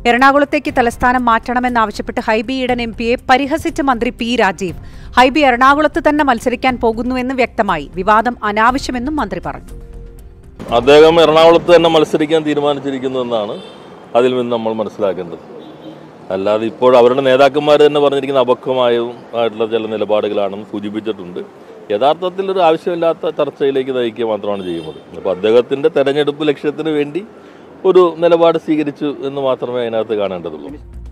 എറണാകുളത്തേക്ക് തലസ്ഥാനം മാറ്റണമെന്നാവശ്യപ്പെട്ട് ഹൈബി ഈഡൻ എം പിയെ പരിഹസിച്ച മന്ത്രി പി രാജീവ് ഹൈബി എറണാകുളത്ത് തന്നെ മത്സരിക്കാൻ പോകുന്നുവെന്ന് വ്യക്തമായി വിവാദം അനാവശ്യമെന്നും മന്ത്രി പറഞ്ഞു അദ്ദേഹം എറണാകുളത്ത് തന്നെ മത്സരിക്കാൻ തീരുമാനിച്ചിരിക്കുന്നു എന്നാണ് അതിൽ നിന്ന് നമ്മൾ മനസ്സിലാക്കേണ്ടത് അല്ലാതെ ഇപ്പോൾ അവരുടെ നേതാക്കന്മാർ തന്നെ പറഞ്ഞിരിക്കുന്ന അപക്വമായും ആയിട്ടുള്ള ചില നിലപാടുകളാണെന്ന് സൂചിപ്പിച്ചിട്ടുണ്ട് യഥാർത്ഥത്തിൽ ഒരു ആവശ്യമില്ലാത്ത ചർച്ചയിലേക്ക് നയിക്കുക മാത്രമാണ് ചെയ്യുന്നത് അപ്പോൾ അദ്ദേഹത്തിൻ്റെ തെരഞ്ഞെടുപ്പ് ലക്ഷ്യത്തിന് വേണ്ടി ഒരു നിലപാട് സ്വീകരിച്ചു എന്ന് മാത്രമേ അതിനകത്ത് കാണേണ്ടതുള്ളൂ